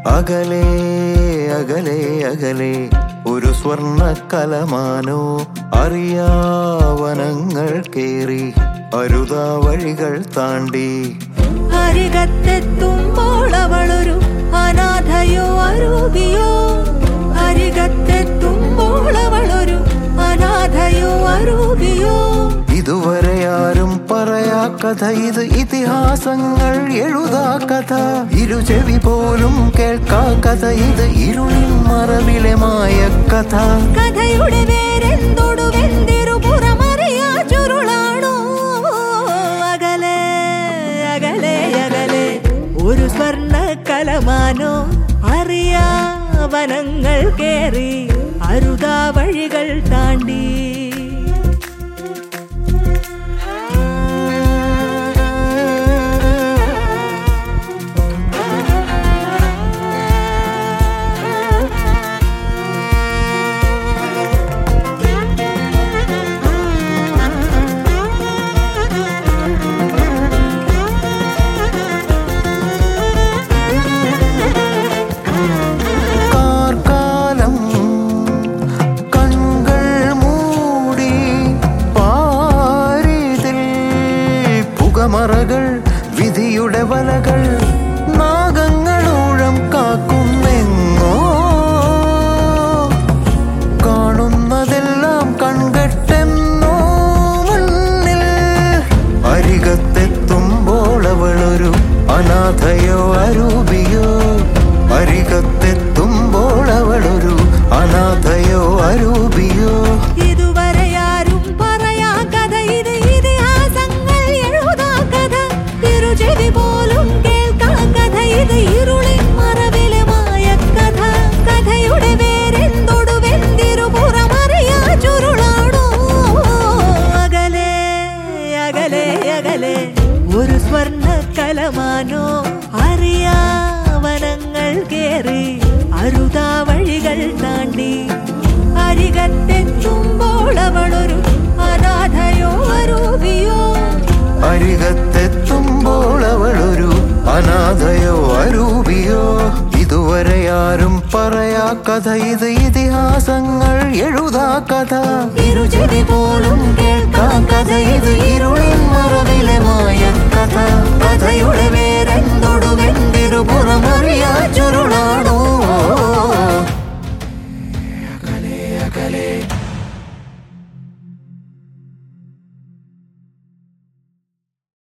അകലെ അകലെ അകലെ ഒരു സ്വർണ്ണ കലമാനോ അറിയാവനങ്ങൾ കേറി അരുതാ വഴികൾ താണ്ടി അരികത്തെത്തുമ്പോൾ അവളൊരു അനാഥയോ അരൂപിയോ അരികത്തെത്തുമ്പോൾ അവളൊരു അനാഥയോ അരൂപിയോ ഇതുവരെ ആരും പറയാ കഥ ഇത് ഇതിഹാസങ്ങൾ എഴുതാ കഥ ഇരു ചെവി പോലും കേൾക്കാ കഥ ഇത് ഇരുളിൻ മറവിലെ മായ കഥ കഥയുടെ വേരെന്തൊടുവെന്തിരുപുറമറിയാ ചുരുളാണോ അകലെ അകലെ അകലെ ഒരു സ്വർണ്ണ കലമാനോ അറിയാ വനങ്ങൾ കേറി അരുതാ വഴികൾ താണ്ടി കാർക്കാലം കൺകൾ മൂടി പാരിതിൽ പുകമറകൾ വിധിയുടെ വലകൾ നാഗങ്ങളൂഴം കാക്കുന്നെങ്ങോ കാണുന്നതെല്ലാം കൺകെട്ടെന്നോ മുന്നിൽ അരികത്തെത്തുമ്പോൾ അവളൊരു അനാഥയോ അരൂപിയോ അരികത്തെത്തുമ്പോൾ അവളൊരു അനാഥയോ അരൂപിയോ ഇതുവരെ ആരും പറയാ കഥ ഇത് ഇതിഹാസങ്ങൾ എഴുതാ കഥ ഇരുചെവി പോലും കേൾക്കാ കഥ ഇത് ഇരുളിൻ മറവിലെ മായ കഥ കഥയുടെ വേരെന്തൊടുവെന്തിരുപുറമറിയാ ചുരുളാണോ അകലെ അകലെ അകലെ ഒരു സ്വർണ്ണ കലമാനോ അറിയാ വനങ്ങൾ കേറി അരുതാ വഴികൾ താണ്ടി അരികത്തെത്തുമ്പോൾ അവളൊരു അനാഥയോ അരൂപിയോ അരികത്തെത്തുമ്പോൾ അവളൊരു അനാഥയോ അരൂപിയോ ഇതുവരെ ആരും പറയാ കഥ ഇത് ഇതിഹാസങ്ങൾ എഴുതാ കഥ ഇരുചെവി പോലും കേൾക്കാ കഥ ഇത് ഇരുളിൻ മറവിലെ മായ കഥ കഥയുടെ വേരെന്തൊടുവെന്തിരുപുറമറിയാ ചുരുളാണോ അകലെ അകലെ